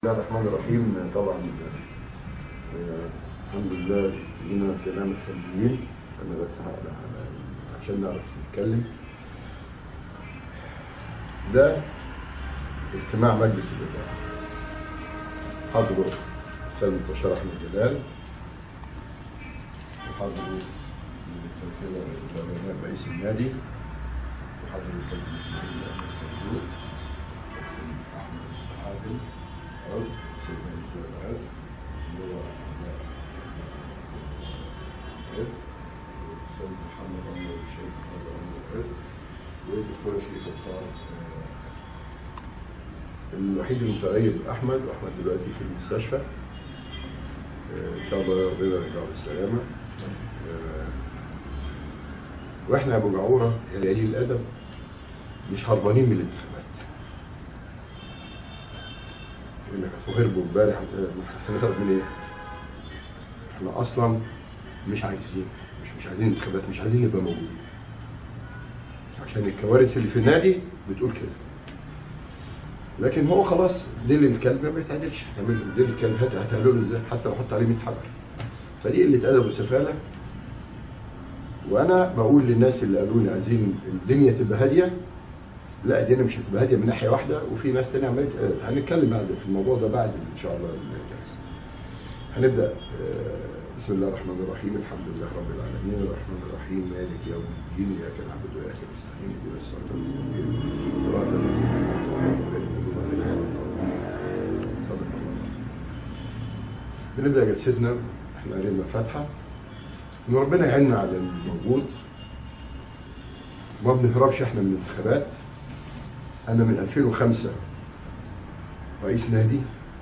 بسم الله الرحمن الرحيم طبعا آه، الحمد لله لنا كلام سلبيين انا بس هقرا على- عشان نعرف نتكلم ده اجتماع مجلس الاداره حضره السيد المستشار احمد جلال وحضره الدكتور العلماء رئيس النادي وحضره الكابتن اسماعيل احمد صندوق كابتن احمد عادل أو سيدنا الجلال اللي هو الأستاذ محمد عمر الشيخ محمد عمر والدكتور شريف الفار الوحيد المتغيب احمد واحمد دلوقتي في المستشفى آه، ان شاء الله ربنا يرجعه بالسلامه آه، واحنا يا ابو جعوره يا قليل الادب مش هربانين من الانتخابات يقول لك اصل هربوا امبارح هنهرب من ايه؟ احنا اصلا مش عايزين مش مش عايزين انتخابات مش عايزين نبقى موجودين عشان الكوارث اللي في النادي بتقول كده لكن هو خلاص ديل الكلب ما بيتعدلش هتعمل له ديل الكلب هت- هتعمله له ازاي حتى لو حط عليه 100 حجر فدي قله ادب وسفاله وانا بقول للناس اللي قالوا لي عايزين الدنيا تبقى هاديه لا الدنيا مش هتبقى هاديه من ناحيه واحده وفي ناس تانية عملت آه، هنتكلم بعد في الموضوع ده بعد ان شاء الله الجلسه. هنبدا آه، بسم الله الرحمن الرحيم الحمد لله رب العالمين الرحمن الرحيم مالك يوم الدين اياك نعبد واياك نستعين اهدنا الصراط المستقيم صراط الذين انعمت عليهم غير المغضوب عليهم ولا الضالين صدق الله العظيم. بنبدا جلستنا احنا قرينا الفاتحه ان ربنا يعيننا على الموجود ما بنهربش احنا من الانتخابات انا من 2005 رئيس نادي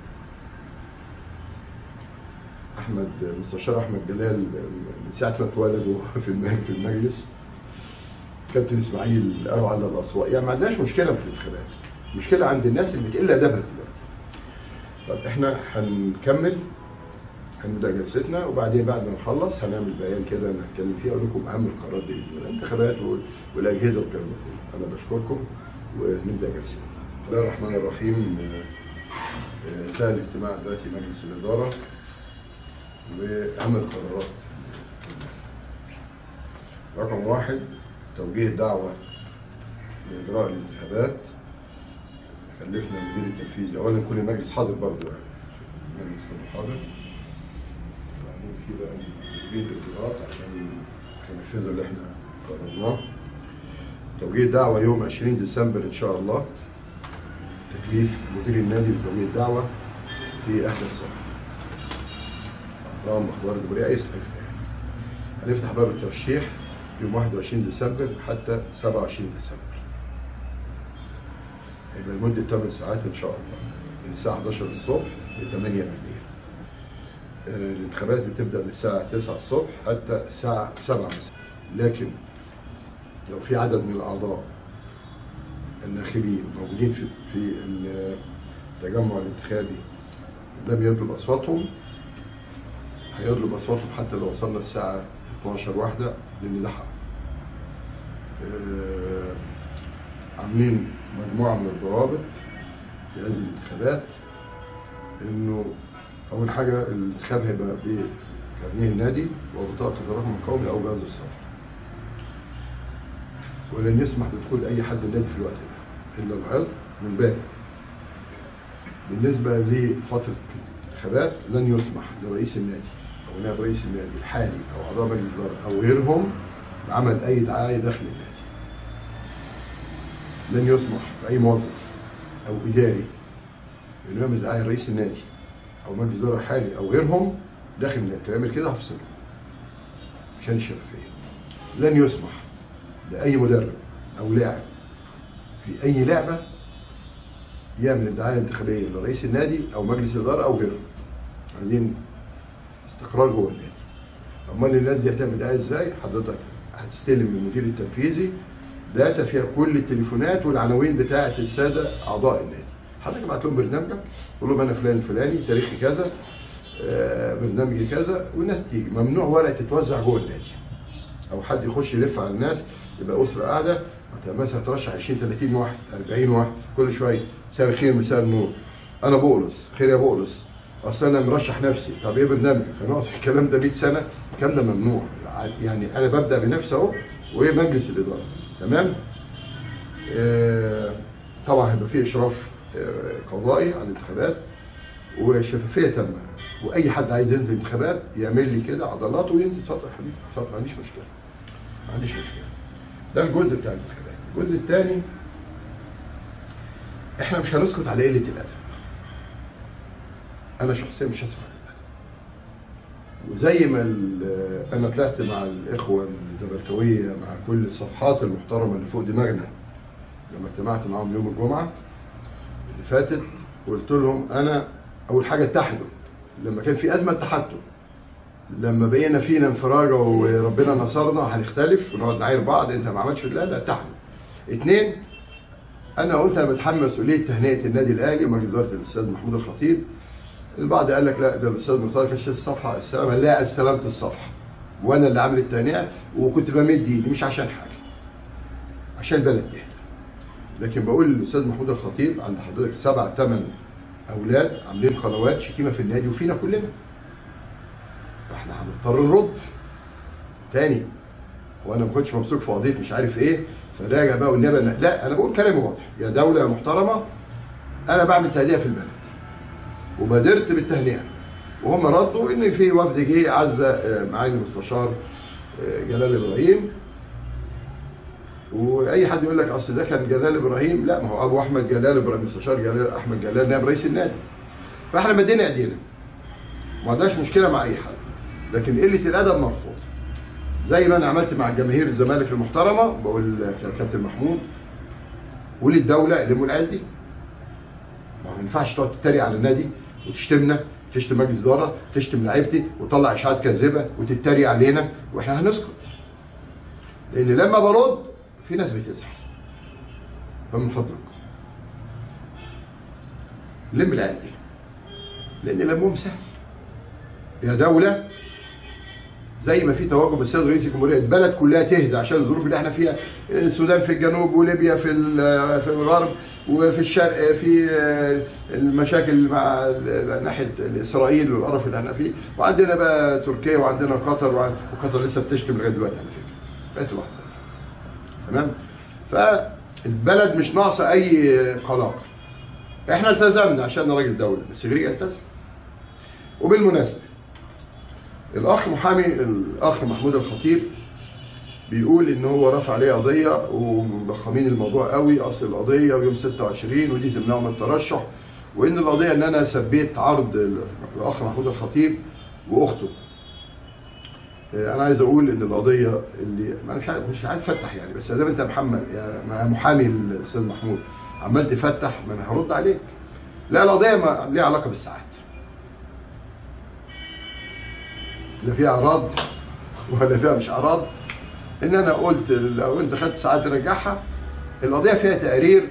احمد مستشار احمد جلال من ساعه ما اتولد وهو في المج- في المجلس كابتن اسماعيل قالوا على الاصوات يعني ما عندناش مشكله في الانتخابات مشكله عند الناس اللي بتقل ادبها دلوقتي طب احنا هنكمل هنبدا جلستنا وبعدين بعد ما نخلص هنعمل بيان كده نتكلم فيه اقول لكم اهم القرارات باذن الله الانتخابات وال- والاجهزه والكلام ده كله انا بشكركم ونبدا جلستنا بسم الله الرحمن الرحيم آه، آه، انتهى الاجتماع دلوقتي مجلس الاداره واهم القرارات رقم واحد توجيه دعوه لاجراء الانتخابات كلفنا المدير التنفيذي اولا كل المجلس حاضر برضه يعني المجلس كله حاضر وبعدين في بقى مديرين الاجراءات عشان هينفذوا اللي احنا قررناه توجيه دعوه يوم 20 ديسمبر ان شاء الله تكليف مدير النادي بتوجيه دعوه في احدى الصف رغم اخبار الجمهوريه اي صحيفه يعني هنفتح باب الترشيح يوم 21 ديسمبر حتى 27 ديسمبر هيبقى لمده 8 ساعات ان شاء الله من الساعه 11 الصبح ل 8 بالليل آه، الانتخابات بتبدا من الساعه 9 الصبح حتى الساعه 7 مساء لكن لو في عدد من الاعضاء الناخبين موجودين في في التجمع الانتخابي لم يطلب اصواتهم هيطلب اصواتهم حتى لو وصلنا الساعه 12 واحده لان ده حق. آه، عاملين مجموعه من الضوابط في هذه الانتخابات انه اول حاجه الانتخاب هيبقى بكارنيه النادي وبطاقه الرقم القومي او جواز السفر. ولن يسمح بدخول اي حد النادي في الوقت ده الا العرض من باب بالنسبه لفتره الانتخابات لن يسمح لرئيس النادي او نائب رئيس النادي الحالي او اعضاء مجلس الاداره او غيرهم بعمل اي دعايه داخل النادي. لن يسمح لاي موظف او اداري انه يعمل دعايه لرئيس النادي او مجلس الاداره الحالي او غيرهم داخل النادي، تعمل كده هفصله. عشان الشفافيه. لن يسمح لاي مدرب او لاعب في اي لعبه يعمل الدعايه الانتخابيه لرئيس النادي او مجلس الاداره او غيره. عايزين استقرار جوه النادي. امال الناس دي هتعمل دعايه ازاي؟ حضرتك هتستلم من المدير التنفيذي داتا فيها كل التليفونات والعناوين بتاعه الساده اعضاء النادي. حضرتك ابعت لهم برنامجك قول لهم انا فلان الفلاني تاريخي كذا آه، برنامجي كذا والناس تيجي ممنوع ورقه تتوزع جوه النادي. او حد يخش يلف على الناس يبقى اسره قاعده مثلا ترشح 20 30 واحد 40 واحد كل شويه مساء الخير مساء النور انا بولس خير يا بولس اصل انا مرشح نفسي طب ايه برنامجك هنقعد في الكلام ده 100 سنه الكلام ده ممنوع يعني انا ببدا بنفسي اهو وايه مجلس الاداره تمام آه طبعا هيبقى في اشراف آه قضائي على الانتخابات وشفافيه تامه واي حد عايز ينزل انتخابات يعمل لي كده عضلاته وينزل اتفضل يا حبيبي اتفضل ما عنديش مشكله ما عنديش مشكله ده الجزء بتاع الانتخابات الجزء الثاني احنا مش هنسكت على قله الادب انا شخصيا مش هسمع الادب وزي ما انا طلعت مع الاخوه الزملكاويه مع كل الصفحات المحترمه اللي فوق دماغنا لما اجتمعت معاهم يوم الجمعه اللي فاتت قلت لهم انا اول حاجه اتحدوا لما كان في ازمه اتحدتوا لما بقينا فينا انفراجه وربنا نصرنا هنختلف ونقعد نعاير بعض انت ما عملتش لا لا اتحدوا اثنين انا قلت انا بتحمل مسؤوليه تهنئه النادي الاهلي ومجلس اداره الاستاذ محمود الخطيب البعض قال لك لا ده الاستاذ مرتضى كشف الصفحه استلم لا استلمت الصفحه وانا اللي عامل التهنئه وكنت بمد ايدي مش عشان حاجه عشان البلد تهدى لكن بقول للاستاذ محمود الخطيب عند حضرتك سبع ثمان اولاد عاملين قنوات شتيمه في النادي وفينا كلنا احنا هنضطر نرد تاني وانا ما كنتش ممسوك في قضيه مش عارف ايه فراجع بقى والنبي لا انا بقول كلامي واضح يا دوله يا محترمه انا بعمل تهدئه في البلد وبادرت بالتهنئه وهم ردوا ان في وفد جه عزى معالي المستشار جلال ابراهيم واي حد يقول لك اصل ده كان جلال ابراهيم لا ما هو ابو احمد جلال ابراهيم مستشار جلال احمد جلال نائب رئيس النادي فاحنا مدينا ايدينا ما عندناش مشكله مع اي حد لكن قله الادب مرفوض زي ما انا عملت مع جماهير الزمالك المحترمه بقول كابتن محمود وللدوله اللموا العيال دي ما ينفعش تقعد تتريق على النادي وتشتمنا تشتم مجلس اداره تشتم لعيبتي وتطلع اشاعات كاذبه وتتريق علينا واحنا هنسكت لان لما برد في ناس بتزعل فمن فضلك لم العيال دي لان لمهم سهل يا دوله زي ما في توجه بالسيد رئيس الجمهوريه البلد كلها تهدى عشان الظروف اللي احنا فيها السودان في الجنوب وليبيا في في الغرب وفي الشرق في المشاكل مع ناحيه اسرائيل والقرف اللي احنا فيه وعندنا بقى تركيا وعندنا قطر وقطر لسه بتشتم لغايه دلوقتي على فكره لغايه اللحظه دي تمام فالبلد مش ناقصه اي قلاقل احنا التزمنا عشان راجل دوله بس غيري التزم وبالمناسبه الاخ محامي الاخ محمود الخطيب بيقول ان هو رفع عليه قضيه ومضخمين الموضوع قوي اصل القضيه ويوم 26 ودي تمنعه من الترشح وان القضيه ان انا سبيت عرض الاخ محمود الخطيب واخته انا عايز اقول ان القضيه اللي انا مش عارف مش عايز افتح يعني بس دام انت محمد يعني محامي الاستاذ محمود عمال تفتح ما انا هرد عليك لا القضيه ما ليها علاقه بالساعات لا فيها اعراض ولا فيها مش اعراض ان انا قلت لو انت خدت ساعات ترجعها القضيه فيها تقارير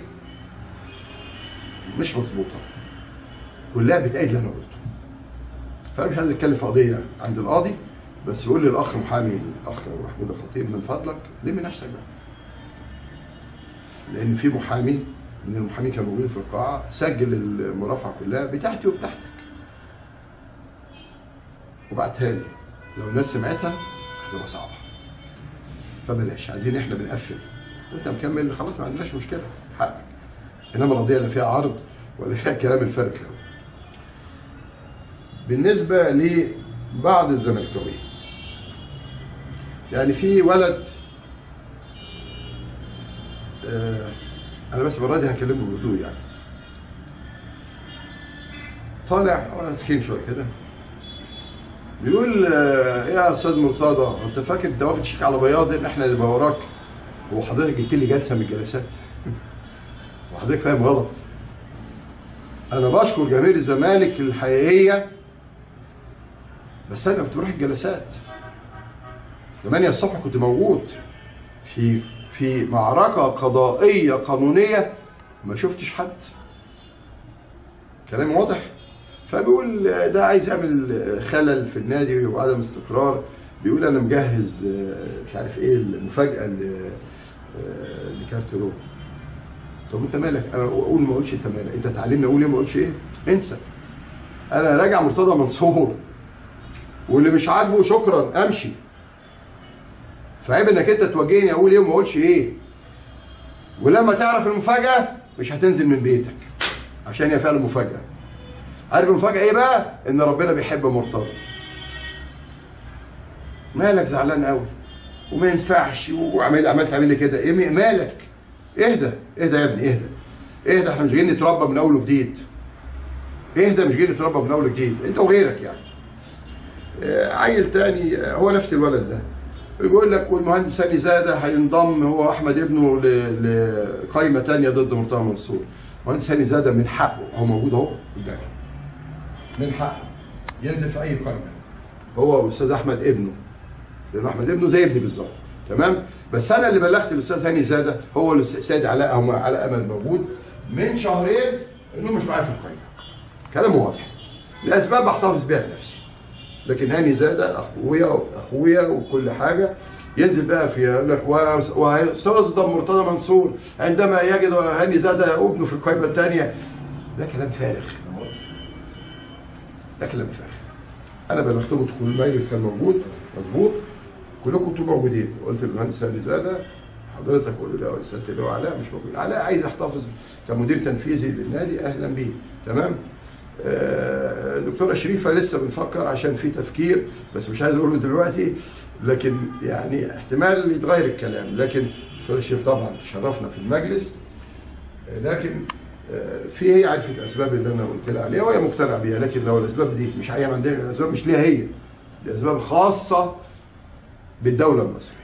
مش مظبوطه كلها بتأيد اللي انا قلته فانا مش عايز اتكلم في قضيه عند القاضي بس بيقول لي الاخ محامي الاخ محمود الخطيب من فضلك لم نفسك بقى لان في محامي من المحامين كانوا موجودين في القاعه سجل المرافعه كلها بتاعتي وبتاعتك وبعتها لي لو الناس سمعتها هتبقى صعبه فبلاش عايزين احنا بنقفل وانت مكمل خلاص ما عندناش مشكله حقك انما القضيه لا فيها عرض ولا فيها كلام الفرق بالنسبه لبعض الزملكاويه يعني في ولد آه انا بس المره دي هكلمه بهدوء يعني طالع تخين شويه كده بيقول آه ايه يا استاذ مرتضى انت فاكر انت واخد شيك على بياض ان احنا نبقى وراك هو حضرتك جبت لي جلسه من الجلسات وحضرتك فاهم غلط انا بشكر جماهير الزمالك الحقيقيه بس انا كنت بروح الجلسات 8 الصبح كنت موجود في في معركه قضائيه قانونيه ما شفتش حد كلام واضح فبيقول ده عايز يعمل خلل في النادي وعدم استقرار بيقول انا مجهز مش عارف ايه المفاجاه لكارتيرو طب انت مالك انا اقول ما اقولش انت مالك انت تعلمني اقول ايه ما اقولش ايه انسى انا راجع مرتضى منصور واللي مش عاجبه شكرا امشي فعيب انك انت توجهني اقول ايه وما اقولش ايه ولما تعرف المفاجاه مش هتنزل من بيتك عشان هي فعلا مفاجاه عارف المفاجاه ايه بقى ان ربنا بيحب مرتضى مالك زعلان قوي وما ينفعش وعمال عمال تعمل لي كده ايه مالك اهدى اهدى يا ابني اهدى اهدى احنا مش جايين نتربى من اول وجديد اهدى مش جايين نتربى من اول وجديد انت وغيرك يعني آه، عيل تاني آه، هو نفس الولد ده يقول لك والمهندس هاني زاده هينضم هو احمد ابنه ل- لقائمه تانية ضد مرتضى منصور المهندس هاني زاده من حقه هو موجود اهو قدامي من حقه ينزل في اي قائمه هو والاستاذ احمد ابنه لان احمد ابنه زي ابني بالظبط تمام بس انا اللي بلغت الاستاذ هاني زاده هو السيد علاء او علاء امل موجود من شهرين انه مش معايا في القائمه كلام واضح لاسباب احتفظ بيها لنفسي لكن هاني زاده اخويا واخويا وكل حاجه ينزل بقى في يقول لك وسيصدم مرتضى منصور عندما يجد هاني زاده ابنه في القائمه الثانيه ده كلام فارغ ده كلام فارغ انا بلغتهم دخول الميل كان موجود مظبوط كلكم كنتوا موجودين قلت للمهندس هاني زاده حضرتك قول له يا سياده اللواء علاء مش موجود علاء عايز يحتفظ كمدير تنفيذي للنادي اهلا بيه تمام آه، دكتوره شريفه لسه بنفكر عشان في تفكير بس مش عايز اقوله دلوقتي لكن يعني احتمال يتغير الكلام لكن دكتوره شريف طبعا تشرفنا في المجلس آه، لكن آه، في هي عرفت الاسباب اللي انا قلت لها عليها وهي مقتنعه بيها لكن لو الاسباب دي مش هي عندها الاسباب مش ليها هي دي اسباب خاصه بالدوله المصريه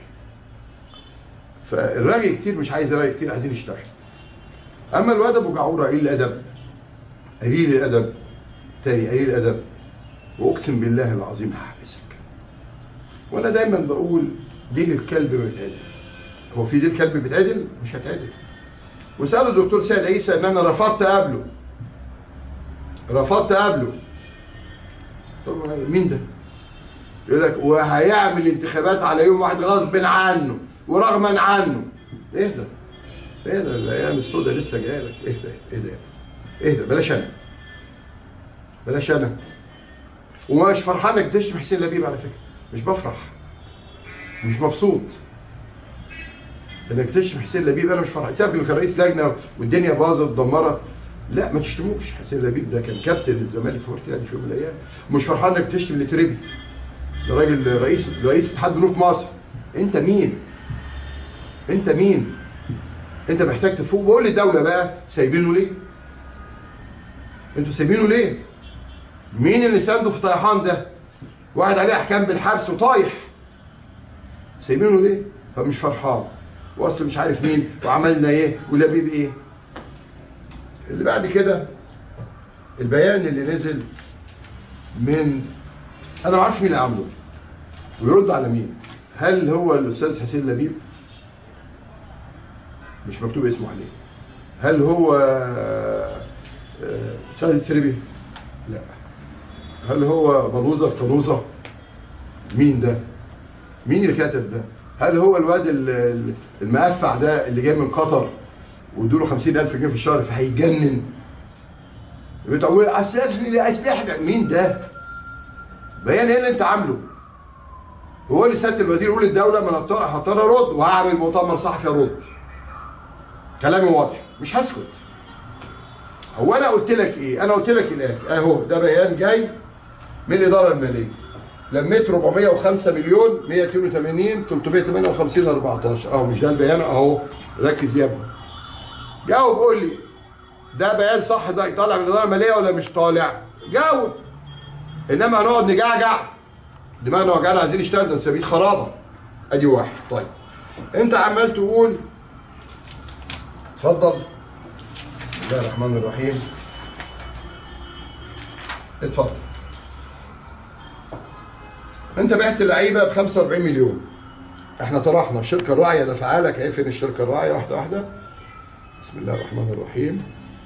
فالراجل كتير مش عايز راي كتير عايزين يشتغل اما الواد ابو جعوره قليل الادب قليل الادب تاني قليل الادب واقسم بالله العظيم هحبسك وانا دايما بقول ديل الكلب ما بيتعدل هو في ديل كلب بيتعدل مش هتعدل وسالوا الدكتور سيد عيسى ان انا رفضت اقابله رفضت اقابله طب مين ده؟ يقول لك وهيعمل انتخابات على يوم واحد غصب عنه ورغما عنه اهدى اهدى الايام السوداء لسه جايه لك اهدى اهدى اهدى بلاش انا بلاش انا ومش فرحان انك تشتم حسين لبيب على فكره مش بفرح مش مبسوط انك تشتم حسين لبيب انا مش فرحان سيبك انه كان رئيس لجنه والدنيا باظت اتدمرت لا ما تشتموش حسين لبيب ده كان كابتن الزمالك في وقت يعني في يوم من الايام مش فرحان انك تشتم لتريبي ده راجل رئيس رئيس اتحاد بنوك مصر انت مين؟ انت مين؟ انت محتاج تفوق بقول للدوله بقى سايبينه ليه؟ انتوا سايبينه ليه؟ مين اللي سانده في طيحان ده؟ واحد عليه احكام بالحبس وطايح سايبينه ليه؟ فمش فرحان واصل مش عارف مين وعملنا ايه ولبيب ايه؟ اللي بعد كده البيان اللي نزل من انا ما اعرفش مين اللي عامله ويرد على مين؟ هل هو الاستاذ حسين لبيب؟ مش مكتوب اسمه عليه. هل هو آه، سيد التربي؟ لا. هل هو بلوزه القلوزه؟ مين ده؟ مين اللي كتب ده؟ هل هو الواد ال- ال- المقفع ده اللي جاي من قطر وادوا له 50000 جنيه في الشهر فهيجنن؟ بتقول اسلحني اسلحنا مين ده؟ بيان ايه اللي انت عامله؟ هو اللي سياده الوزير يقول للدوله ما انا هضطر هضطر ارد وهعمل مؤتمر صحفي ارد. كلامي واضح مش هسكت. هو انا قلت لك ايه؟ انا قلت لك الاتي اهو ده بيان جاي من الاداره الماليه. لميت 405 مليون 182 358 14 اهو مش ده البيان اهو ركز يا ابني. جاوب قول لي ده بيان صح ده طالع من الاداره الماليه ولا مش طالع؟ جاوب. انما هنقعد نجعجع دماغنا وجعنا عايزين نشتغل ده سبيل خرابه ادي واحد طيب انت عمال تقول اتفضل بسم الله الرحمن الرحيم اتفضل انت بعت اللعيبه ب 45 مليون احنا طرحنا الشركه الراعيه دفعها لك اهي فين الشركه الراعيه واحده واحده بسم الله الرحمن الرحيم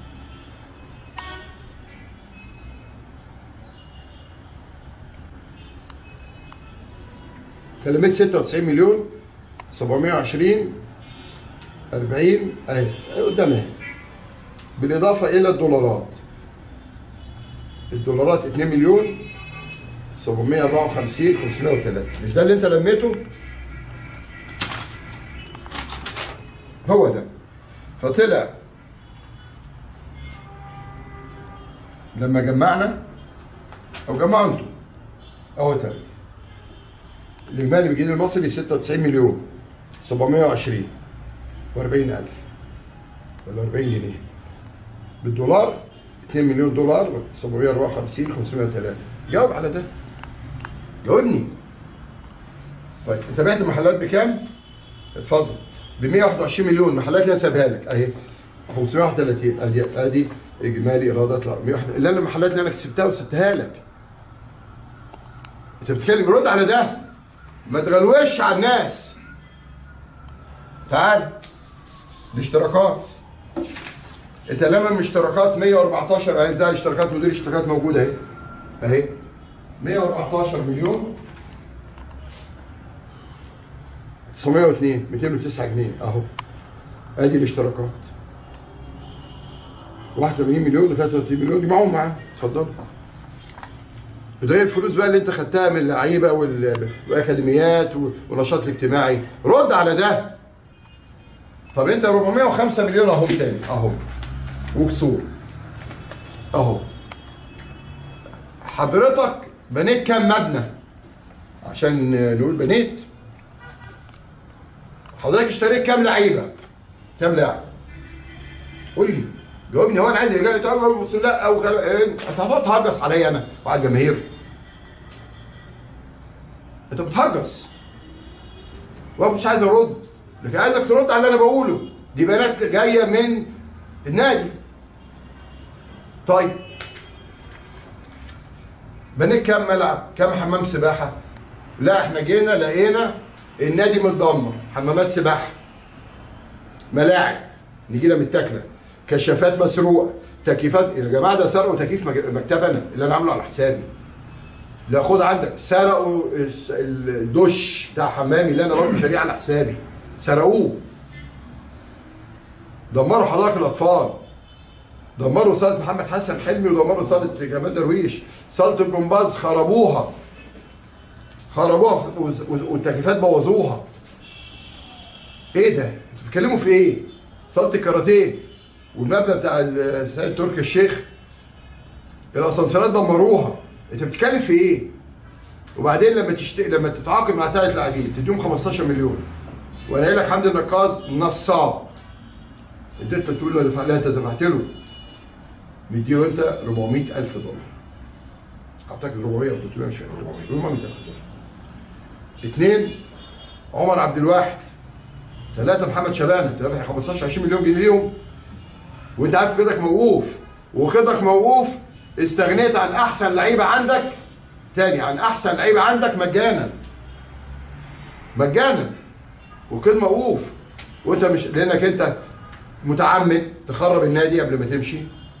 كلمت 96 مليون 720 40 اهي قدام اهي بالاضافه الى الدولارات الدولارات 2 مليون 754 503 مش ده اللي انت لميته هو ده فطلع لما جمعنا او جمعوا انتوا اهو تاني الاجمالي بالجنيه المصري 96 مليون 720 و40 الف ولا 40 جنيه بالدولار 2 مليون دولار 754 503 جاوب على ده جاوبني طيب انت بعت المحلات بكام؟ اتفضل ب 121 مليون محلات اللي انا سايبها لك اهي 531 ادي ادي اجمالي ايرادات لا 101 اللي انا المحلات اللي انا كسبتها وسبتها لك انت بتتكلم رد على ده ما تغلوش على الناس تعال الاشتراكات انت لما الاشتراكات 114 اهي بتاع الاشتراكات مدير الاشتراكات موجوده اهي اهي 114 مليون 902 209 جنيه اهو ادي الاشتراكات 81 مليون ل 33 مليون يجمعهم معاه اتفضل ده الفلوس بقى اللي انت خدتها من اللعيبه وال- والاكاديميات والنشاط الاجتماعي رد على ده طب انت 405 مليون اهو تاني اهو وكسور اهو حضرتك بنيت كام مبنى عشان نقول بنيت حضرتك اشتريت كام لعيبه كام لاعب قول لي جاوبني هو انا عايز اجابه تقول بص لا او كلام إيه؟ انت هتقعد تهجص عليا انا وعلى الجماهير انت بتهجص وانا مش عايز ارد لكن عايزك ترد على اللي انا بقوله دي بيانات جايه من النادي طيب بنيت كام ملعب كام حمام سباحه لا احنا جينا لقينا النادي متدمر حمامات سباحه ملاعب نجيله متاكله كشافات مسروقه تكييفات يا جماعه ده سرقوا تكييف مج- مكتبنا اللي انا عامله على حسابي لا خد عندك سرقوا الس- الدش بتاع حمامي اللي انا برضه شاريه على حسابي سرقوه دمروا حدائق الاطفال دمروا صاله محمد حسن حلمي ودمروا صاله جمال درويش صاله الجمباز خربوها خربوها وز- وز- والتكييفات بوظوها ايه ده؟ انتوا بتتكلموا في ايه؟ صاله الكاراتيه والمبنى بتاع السيد تركي الشيخ الاسانسيرات دمروها انت بتتكلم في ايه؟ وبعدين لما تشت... لما تتعاقد مع ثلاث لاعبين تديهم 15 مليون وانا قايل لك حمدي النقاز نصاب انت انت تقول له دفع لا انت دفعت له مديله انت 400 الف دولار اعتقد 400 او 300 مش فاكر 400 400 الف دولار اثنين عمر عبد الواحد ثلاثة محمد شبانة انت دافع 15 20 مليون جنيه ليهم وانت عارف قيدك موقوف وقيدك موقوف استغنيت عن احسن لعيبه عندك تاني عن احسن لعيبه عندك مجانا مجانا وقيد موقوف وانت مش لانك انت متعمد تخرب النادي قبل ما تمشي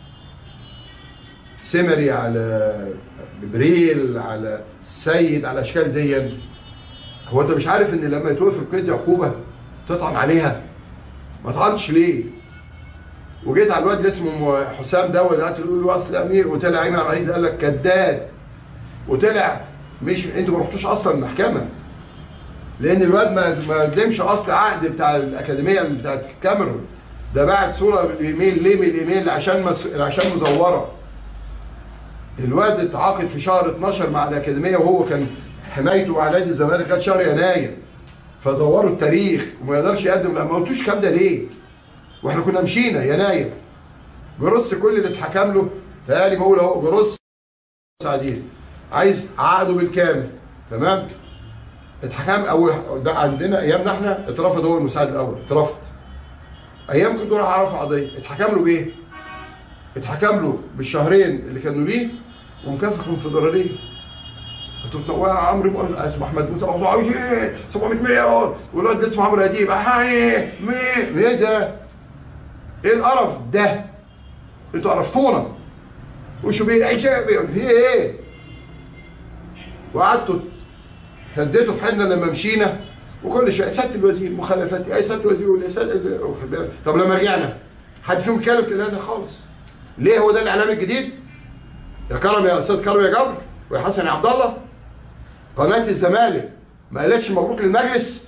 سمري على جبريل على السيد على اشكال دي هو انت مش عارف ان لما يتوقف القيد دي عقوبه تطعن عليها ما طعنش ليه وجيت على الواد اللي اسمه حسام دوت قعدت تقول له اصل امير وطلع ايمن عايز قال لك كذاب وطلع مش انتوا ما رحتوش اصلا المحكمه لان الواد ما ما قدمش اصل عقد بتاع الاكاديميه اللي بتاعت الكاميرون ده بعت صوره بالايميل ليه من الايميل عشان مس... عشان مزوره الواد اتعاقد في شهر 12 مع الاكاديميه وهو كان حمايته مع نادي الزمالك كانت شهر يناير فزوروا التاريخ وما يقدرش يقدم ما قلتوش الكلام ده ليه؟ واحنا كنا مشينا يناير جروس كل اللي اتحكم له تهيألي بقول اهو جروس سعدين عايز عقده بالكامل تمام اتحكم اول ده عندنا ايامنا احنا اترفض هو المساعد الاول اترفض ايام كنت راح اعرف قضيه اتحكم له بايه؟ اتحكم له بالشهرين اللي كانوا ليه ومكافاه كونفدراليه انتوا بتوع عمرو م- اسمه احمد موسى أخذوا عاوز ايه 700 مليون والواد ده اسمه عمرو اديب اه ايه مين ايه ده؟ ايه القرف ده؟ انتوا عرفتونا وشو بيه عشاء في ايه؟ وقعدتوا هديتوا في حالنا لما مشينا وكل شيء سياده الوزير مخالفات اي سياده الوزير ولا سياده ال- واخد بالك؟ طب لما رجعنا حد فيهم اتكلم كده لا خالص ليه هو ده الاعلام الجديد يا كرم يا استاذ كرم يا جبر ويا حسن يا عبد الله قناه الزمالك ما قالتش مبروك للمجلس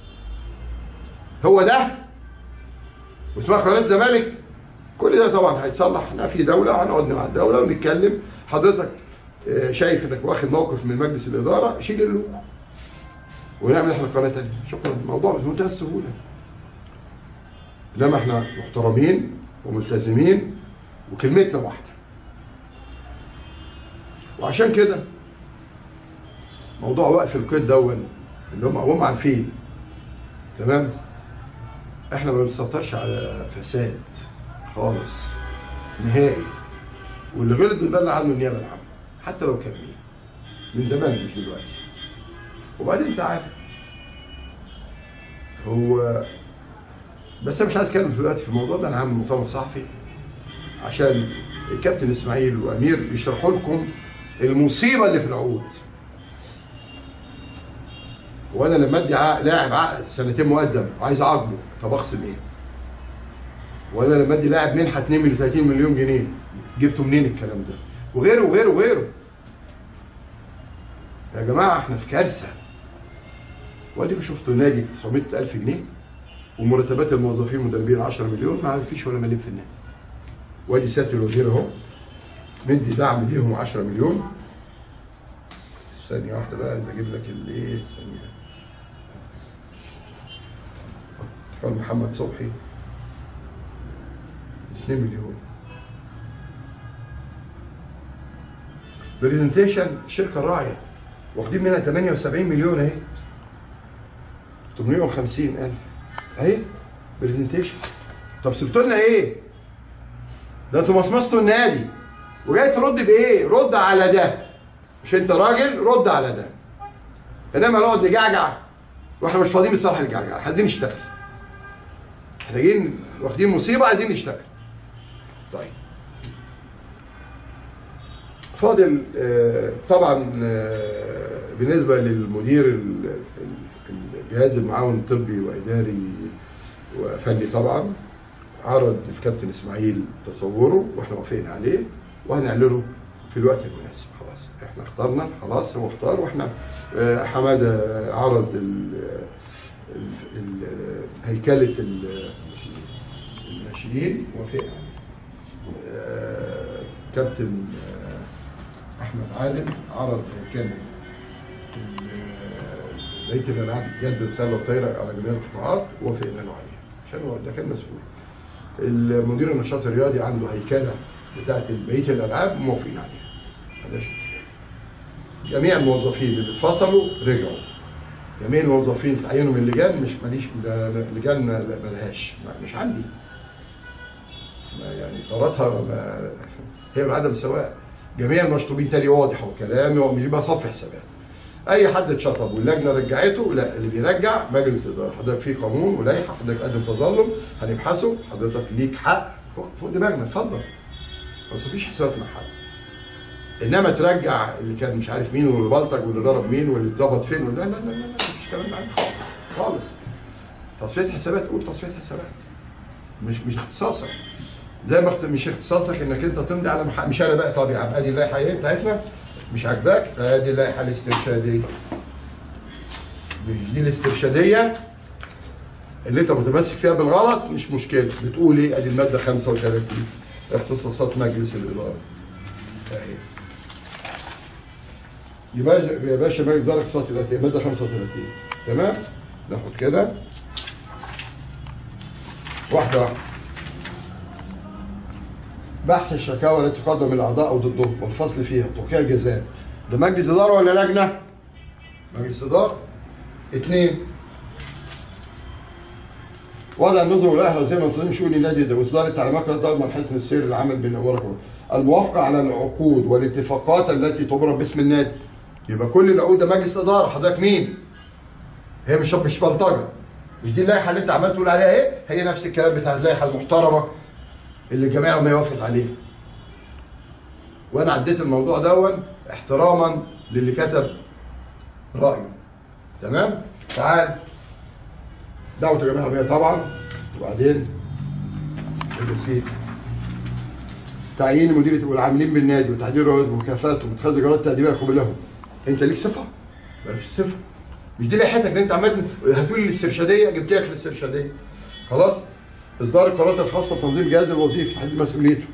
هو ده واسمها قناه الزمالك كل ده طبعا هيتصلح احنا في دوله هنقعد مع الدوله ونتكلم حضرتك آه، شايف انك واخد موقف من مجلس الاداره شيل اللوجو ونعمل احنا قناه تانيه شكرا الموضوع بمنتهى السهوله انما احنا محترمين وملتزمين وكلمتنا واحده وعشان كده موضوع وقف القيد دون اللي هم هم عارفين تمام احنا ما بنسيطرش على فساد خالص نهائي واللي غلط بنبلغ عنه النيابه العامه حتى لو كان مين من زمان مش دلوقتي وبعدين تعالى هو بس انا مش عايز اتكلم دلوقتي في الموضوع ده انا هعمل مؤتمر صحفي عشان الكابتن اسماعيل وامير يشرحوا لكم المصيبه اللي في العقود وانا لما ادي عق- لاعب عقد سنتين مقدم وعايز اعاقبه طب اخصم ايه؟ وانا لما ادي لاعب منحه 2 من 30 مليون جنيه جبته منين الكلام ده؟ وغيره وغيره وغيره يا جماعه احنا في كارثه واديكم شفتوا نادي 900 الف جنيه ومرتبات الموظفين والمدربين 10 مليون ما فيش ولا مليم في النادي وادي سياده الوزير اهو مدي دعم ليهم 10 مليون ثانية واحدة بقى عايز اجيب لك الايه ثانية قال محمد صبحي 2 مليون برزنتيشن الشركة الراعية واخدين منها 78 مليون اهي 850 ألف اهي برزنتيشن طب سبتوا لنا ايه؟ ده انتوا مصمصتوا النادي وجاي ترد بايه؟ رد على ده مش انت راجل رد على ده انما نقعد نجعجع واحنا مش فاضيين بصراحه الجعجع عايزين نشتغل احنا جايين واخدين مصيبه عايزين نشتغل طيب فاضل آه، طبعا آه، بالنسبه للمدير ال- ال- الجهاز المعاون الطبي واداري وفني طبعا عرض الكابتن اسماعيل تصوره واحنا وافقنا عليه وهنعلنه في الوقت المناسب خلاص احنا اخترنا خلاص هو اختار واحنا آه، حماده عرض ال- ال- ال- هيكله ال- الناشئين وافقنا عليه آه، كابتن آه، احمد عادل عرض هيكله ال- بقيه الالعاب يد رساله وطايره على جميع القطاعات وافقنا له عليه عشان هو ده كان مسؤول المدير النشاط الرياضي عنده هيكله بتاعت بقيه الالعاب موافقين عليها ما عندناش مشكله جميع الموظفين اللي اتفصلوا رجعوا جميع الموظفين تعينوا من اللجان مش ماليش لا- لا- لجان لا- ملهاش ما- مش عندي ما يعني قراراتها ما- هي عدم السواء جميع المشطوبين تاني واضح وكلامي ومش بقى صف حسابات اي حد اتشطب واللجنه رجعته لا اللي بيرجع مجلس اداره حضرتك في قانون ولائحه حضرتك قدم تظلم هنبحثه حضرتك ليك حق فوق, فوق دماغنا اتفضل بس مفيش حسابات مع حد انما ترجع اللي كان مش عارف مين واللي بلطج واللي ضرب مين واللي اتظبط فين لا لا لا لا لا مفيش كلام ده عندي خالص خالص تصفيه حسابات قول تصفيه حسابات مش مش اختصاصك زي ما اخت- مش اختصاصك انك انت تمضي على محل مش انا بقى طب يا عم ادي اللائحه ايه بتاعتنا مش عاجباك ادي اللائحه الاسترشاديه مش دي الاسترشاديه اللي انت متمسك فيها بالغلط مش مشكله بتقول ايه ادي الماده 35 اختصاصات مجلس الاداره اهي يبقى يا باشا مجلس اداره اختصاصات الاتيه ماده 35 تمام ناخد كده واحده واحده بحث الشكاوى التي تقدم الاعضاء او ضدهم والفصل فيها توقيع الجزاء ده مجلس اداره ولا لجنه؟ مجلس اداره اثنين وضع النظم والاهل زي ما تنظيم شؤون النادي ده واصدار التعليمات التي تضمن حسن السير العمل بين ورقه الموافقه على العقود والاتفاقات التي تبرم باسم النادي يبقى كل العقود ده مجلس اداره حضرتك مين؟ هي مش مش بلطجه مش دي اللائحه اللي انت عمال تقول عليها ايه؟ هي نفس الكلام بتاع اللائحه المحترمه اللي الجميع ما يوافق عليه وانا عديت الموضوع دون احتراما للي كتب رايه تمام تعال دعوه الجمعيه العموميه طبعا وبعدين يا سيدي تعيين مديرية والعاملين بالنادي وتحديد رواتب ومكافآت واتخاذ اجراءات تأديبية قبل لهم انت ليك صفه؟ مالكش صفه مش دي لائحتك ان انت عمال هتقول لي الاسترشاديه جبت لك الاسترشاديه خلاص اصدار القرارات الخاصه بتنظيم الجهاز الوظيفي تحديد مسؤوليته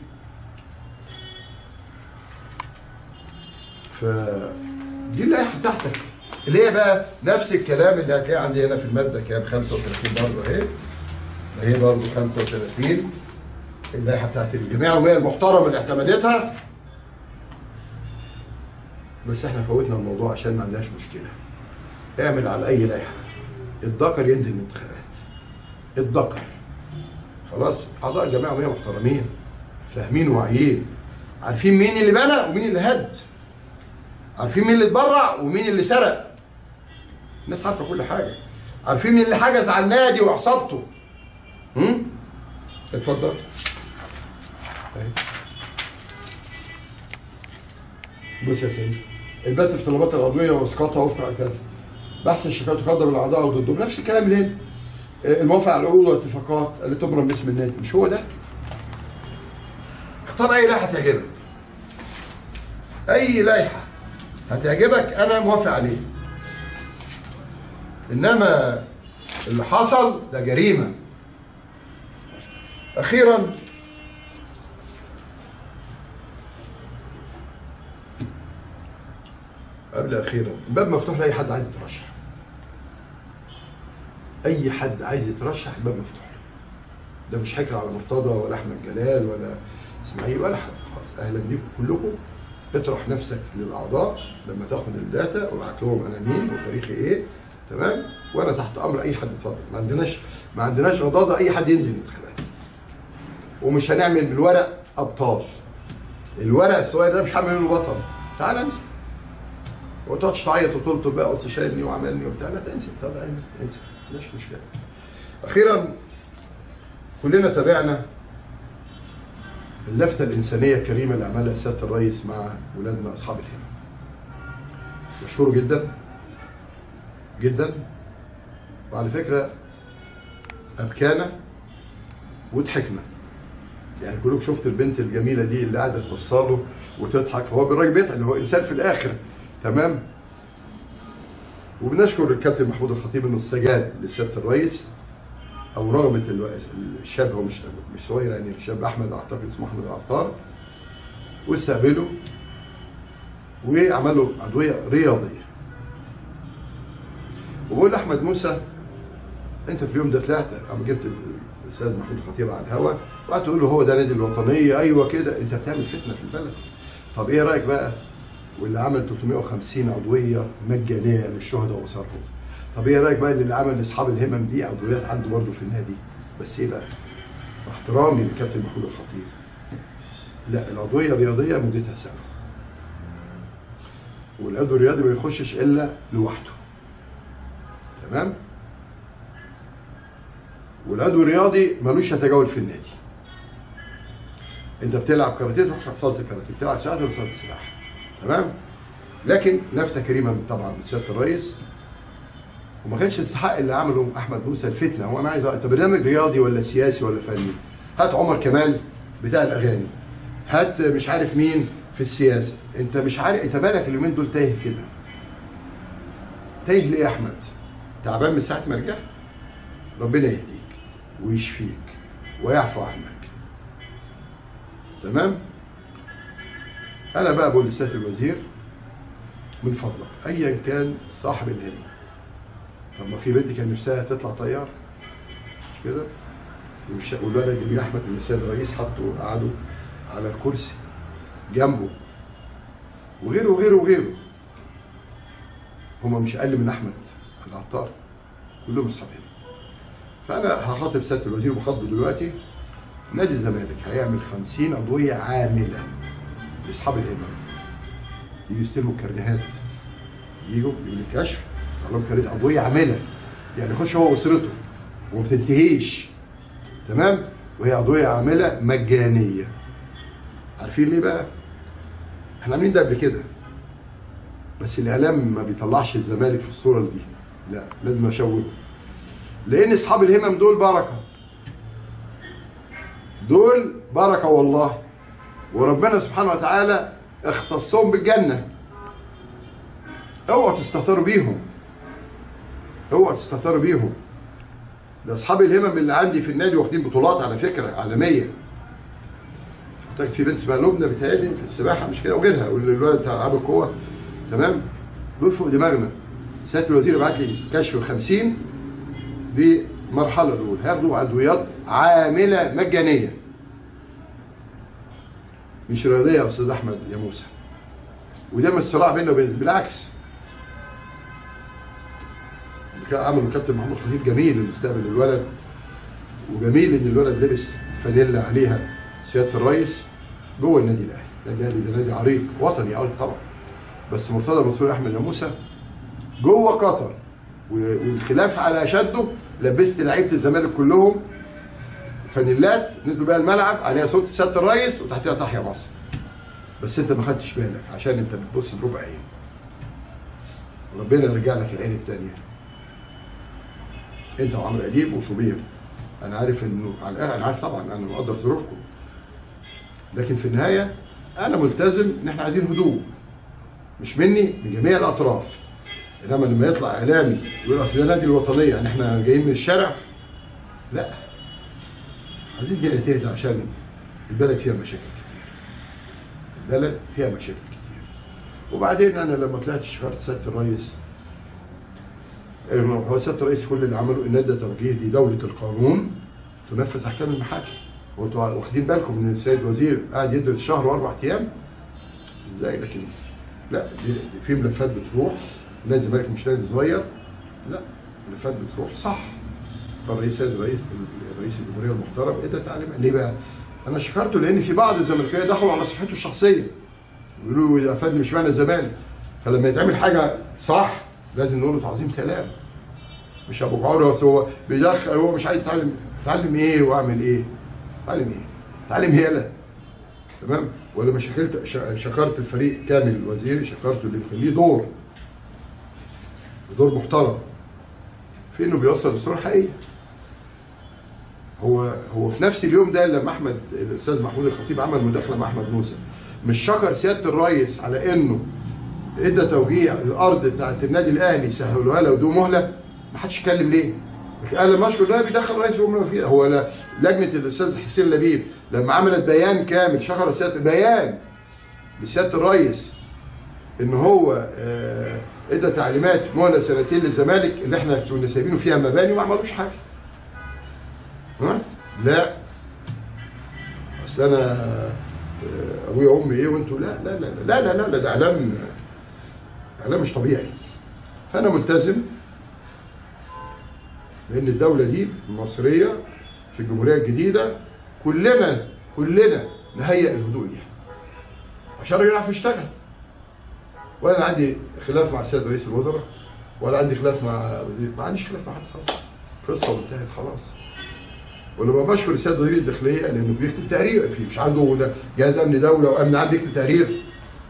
ف دي اللائحه بتاعتك اللي هي بقى نفس الكلام اللي هتلاقيه عندي هنا في الماده كام 35 برضه اهي اهي برضه 35 اللائحه بتاعت الجمعيه العموميه المحترمه اللي اعتمدتها بس احنا فوتنا الموضوع عشان ما عندناش مشكله اعمل على اي لائحه الذكر ينزل الانتخابات الذكر خلاص اعضاء الجمعيه العموميه محترمين فاهمين وواعيين عارفين مين اللي بنى ومين اللي هد عارفين مين اللي اتبرع ومين اللي سرق الناس عارفه كل حاجه عارفين مين اللي حجز على النادي وعصابته هم؟ اتفضل اهي بص يا سيدي البت في طلبات العضويه واسقاطها وفق كذا بحث الشكايات تقدم الاعضاء او ضدهم نفس الكلام اللي هنا آه، الموافقه على العقود والاتفاقات اللي تبرم باسم النادي مش هو ده اختار اي لائحه تعجبك اي لائحه هتعجبك انا موافق عليه انما اللي حصل ده جريمه اخيرا قبل اخيرا الباب مفتوح لاي حد عايز يترشح اي حد عايز يترشح الباب مفتوح له ده مش حكر على مرتضى ولا احمد جلال ولا اسماعيل ولا حد خالص اهلا بيكم كلكم اطرح نفسك للاعضاء لما تاخد الداتا وابعت لهم انا مين وتاريخي ايه تمام وانا تحت امر اي حد اتفضل ما عندناش ما عندناش غضاضه اي حد ينزل الانتخابات ومش هنعمل بالورق ابطال الورق الصغير ده مش هعمل منه بطل تعال انزل وتقعدش تعيط وتلطم بقى اصل شايلني وعملني وبتاع لا انسى طب انسى انسى مش مشكله اخيرا كلنا تابعنا اللفته الانسانيه الكريمه اللي عملها سياده الرئيس مع ولادنا اصحاب الهمم مشكور جدا جدا وعلى فكره ابكانا وضحكنا يعني كلكم شفت البنت الجميله دي اللي قاعده تبص له وتضحك فهو الراجل بيضحك اللي هو انسان في الاخر تمام وبنشكر الكابتن محمود الخطيب انه استجاب لسياده الرئيس او رغبه الو- الشاب هو مش مش صغير يعني الشاب احمد اعتقد اسمه احمد العطار واستقبله وعمل له ادويه رياضيه وبقول لاحمد موسى انت في اليوم ده طلعت اما جبت الاستاذ محمود الخطيب على الهوا وقعدت تقول له هو ده نادي الوطنيه ايوه كده انت بتعمل فتنه في البلد طب ايه رايك بقى واللي عمل 350 عضويه مجانيه للشهداء واسرهم طب ايه رايك بقى اللي عمل لاصحاب الهمم دي عضويات عنده برضه في النادي بس ايه بقى مع احترامي للكابتن محمود الخطيب لا العضويه الرياضيه مدتها سنه والعضو الرياضي ما يخشش الا لوحده تمام والعضو الرياضي ملوش يتجول في النادي انت بتلعب كاراتيه تروح صاله الكاراتيه بتلعب ساعات تروح صاله السباحه تمام لكن لفته كريمه من- طبعا من سياده الرئيس وما كانش يستحق اللي عمله احمد موسى الفتنه هو انا عايز انت برنامج رياضي ولا سياسي ولا فني هات عمر كمال بتاع الاغاني هات مش عارف مين في السياسه انت مش عارف انت مالك اليومين دول تايه كده تايه ليه يا احمد تعبان من ساعه ما رجعت ربنا يهديك ويشفيك ويعفو عنك تمام انا بقى بقول لسياده الوزير من فضلك ايا كان صاحب الهمه طب ما في بنت كان نفسها تطلع طيار مش كده والش- والولد الجميل احمد اللي السيد الرئيس حطه قعده على الكرسي جنبه وغيره وغيره وغيره هما مش اقل من احمد العطار كلهم اصحاب هنا فانا هخاطب سياده الوزير وبخاطبه دلوقتي نادي الزمالك هيعمل 50 عضويه عامله لاصحاب الهمم يجوا يستلموا الكارنيهات يجوا يجوا الكشف لهم كارنيه عضويه عامله يعني يخش هو واسرته وما بتنتهيش تمام وهي عضويه عامله مجانيه عارفين ليه بقى؟ احنا عاملين ده قبل كده بس الاعلام ما بيطلعش الزمالك في الصوره دي لا لازم اشوهه لان اصحاب الهمم دول بركه دول بركه والله وربنا سبحانه وتعالى اختصهم بالجنه اوعوا تستهتروا بيهم اوعوا تستهتروا بيهم ده اصحاب الهمم اللي عندي في النادي واخدين بطولات على فكره عالميه اعتقد في بنت اسمها لبنى بتهيألي في السباحه مش كده وغيرها والولد بتاع العاب القوه تمام دول فوق دماغنا سياده الوزير بعت لي كشف ال 50 دي مرحله الاولى هياخدوا عضويات عامله مجانيه مش رياضيه يا استاذ احمد يا موسى وده مش صراع بيننا وبين بالعكس كان عمل الكابتن محمود خطيب جميل لمستقبل الولد وجميل ان الولد لبس فانيلا عليها سياده الرئيس جوه النادي الاهلي، النادي الاهلي ده نادي عريق وطني اه طبعا بس مرتضى منصور احمد يا موسى جوه قطر و- والخلاف على اشده لبست لعيبه الزمالك كلهم فانيلات نزلوا بيها الملعب عليها صوره سياده الرئيس وتحتها تحيا مصر بس انت ما خدتش بالك عشان انت بتبص بربع عين ربنا يرجع لك العين التانيه انت وعمرو اديب وشوبير انا عارف انه على الأقل انا عارف طبعا انا مقدر ظروفكم لكن في النهايه انا ملتزم ان احنا عايزين هدوء مش مني من جميع الاطراف انما لما يطلع اعلامي يقول اصل ده نادي الوطنيه يعني احنا جايين من الشارع لا عايزين الدنيا تهدى عشان البلد فيها مشاكل كتير البلد فيها مشاكل كتير وبعدين انا لما طلعت شفرت سياده الرئيس هو سياده الرئيس كل اللي عمله ان ادى توجيه دي دوله القانون تنفذ احكام المحاكم وانتوا واخدين بالكم ان السيد الوزير قاعد يدرس شهر واربع ايام ازاي لكن لا دي دي في ملفات بتروح نادي الزمالك مش نادي صغير لا ملفات بتروح صح فالرئيس سيد الرئيس رئيس الجمهوريه المحترم ادى تعليمات ليه بقى؟ انا شكرته لان في بعض الزملكاويه دخلوا على صفحته الشخصيه يقولوا له يا فندم مش معنى الزمالك فلما يتعمل حاجه صح لازم نقول له تعظيم سلام مش ابو عرس هو بيدخل هو مش عايز يتعلم اتعلم ايه واعمل ايه؟ اتعلم ايه؟ اتعلم هيلا تمام؟ ولما شكلت ش- شكرت الفريق كامل الوزيري شكرته اللي كان ليه دور دور محترم في انه بيوصل الصوره الحقيقيه هو هو في نفس اليوم ده لما احمد الاستاذ محمود الخطيب عمل مداخله مع احمد موسى مش شكر سياده الرئيس على انه ادى توجيه الارض بتاعت النادي الاهلي سهلوها له بدون مهله ما حدش اتكلم ليه؟ لكن انا لما اشكر ده بيدخل الرئيس في امور فيها هو لا لجنه الاستاذ حسين لبيب لما عملت بيان كامل شكر سياده بيان لسياده الرئيس ان هو آه، ادى تعليمات مهله سنتين للزمالك اللي احنا كنا سايبينه فيها مباني وما عملوش حاجه. ها؟ لا اصل انا آه، ابويا وامي ايه وانتوا لا لا لا لا لا لا, لا ده اعلام اعلام مش طبيعي. فانا ملتزم لان الدوله دي مصريه في الجمهوريه الجديده كلنا كلنا نهيئ الهدوء ليها عشان الراجل يعرف يشتغل وانا عندي خلاف مع السيد رئيس الوزراء ولا عندي خلاف مع وزير ما عنديش خلاف مع حد خلاص قصه وانتهت خلاص ولما بشكر السيد وزير الداخليه لانه بيكتب تقرير في مش عنده ده جهاز امن دوله وامن عام بيكتب تقرير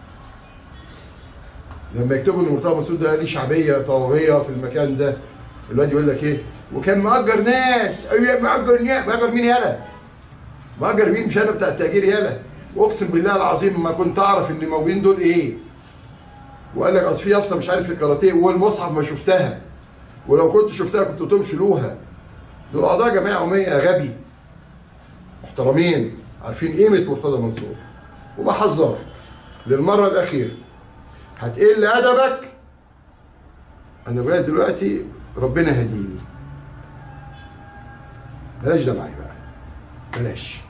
لما يكتبوا ان مرتضى منصور ده ليه شعبيه طاغيه في المكان ده الواد يقول لك ايه وكان مأجر ناس ايوه مأجر ناس مأجر مين يالا مأجر مين مش انا بتاع التأجير يالا واقسم بالله العظيم ما كنت اعرف ان الموجودين دول ايه وقال لك اصل في يافطه مش عارف في الكاراتيه والمصحف ما شفتها ولو كنت شفتها كنت قلت لهم شيلوها دول اعضاء جمعيه عموميه يا غبي محترمين عارفين قيمه مرتضى منصور وبحذرك للمره الاخيره هتقل ادبك انا لغايه دلوقتي ربنا هديني بلاش ده معايا بقى بلاش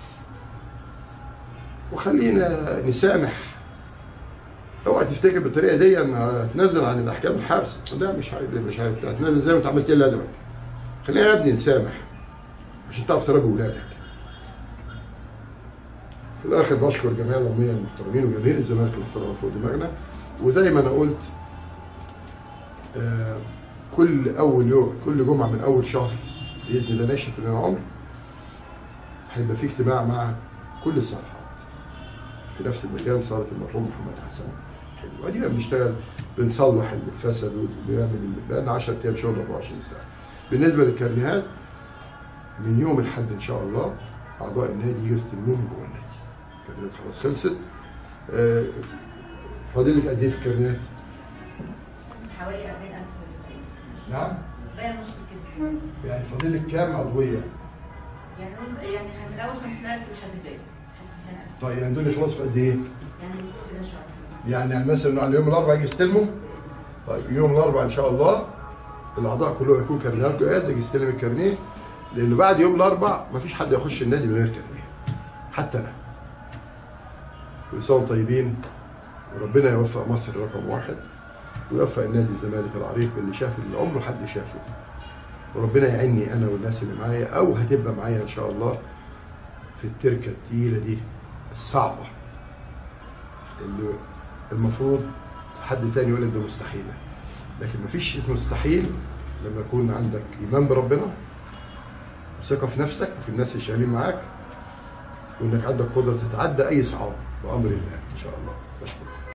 وخلينا نسامح اوعى تفتكر بالطريقه دي ان هتنزل عن الاحكام الحبس لا مش عارف مش عارف هتنزل زي ما انت عملت لي ادبك خلينا يا ابني نسامح عشان تعرف تربي ولادك في الاخر بشكر جميع الاميه المحترمين وجماهير الزمالك المحترمه فوق دماغنا وزي ما انا قلت آه كل اول يوم كل جمعه من اول شهر باذن الله نشهد لنا عمر هيبقى في اجتماع مع كل الصالحات في نفس المكان صاله المرحوم محمد حسن حلو ادينا بنشتغل بنصلح اللي اتفسد وبنعمل اللي بقى لنا 10 ايام شغل 24 ساعه بالنسبه للكارنيهات من يوم الاحد ان شاء الله اعضاء النادي يجوا يستلموهم جوه النادي الكارنيهات خلاص خلصت آه، فاضل لك قد ايه في الكارنيهات؟ حوالي 40000 متر نعم باقي نص كده يعني فاضل لك كام عضويه؟ يعني نقول- يعني من اول 50000 لحد الباقي لحد 90000 طيب يعني دول يخلصوا في قد ايه؟ يعني اسبوع كده ان شاء الله يعني مثلا على يوم الاربعاء يجي يستلموا طيب يوم الاربعاء ان شاء الله الاعضاء كلهم يكون كارنيهات جاهزه يجي يستلم الكارنيه لانه بعد يوم الاربعاء مفيش حد يخش النادي من غير كارنيه حتى انا كل سنه وانتم طيبين وربنا يوفق مصر رقم واحد ويوفق النادي الزمالك العريق اللي شاف اللي عمره حد شافه وربنا يعيني انا والناس اللي معايا او هتبقى معايا ان شاء الله في التركه التقيله دي الصعبه اللي المفروض حد تاني يقول لك ده مستحيله لكن مفيش شيء مستحيل لما يكون عندك ايمان بربنا وثقه في نفسك وفي الناس اللي شغالين معاك وانك عندك قدره تتعدى اي صعاب بامر الله ان شاء الله بشكرك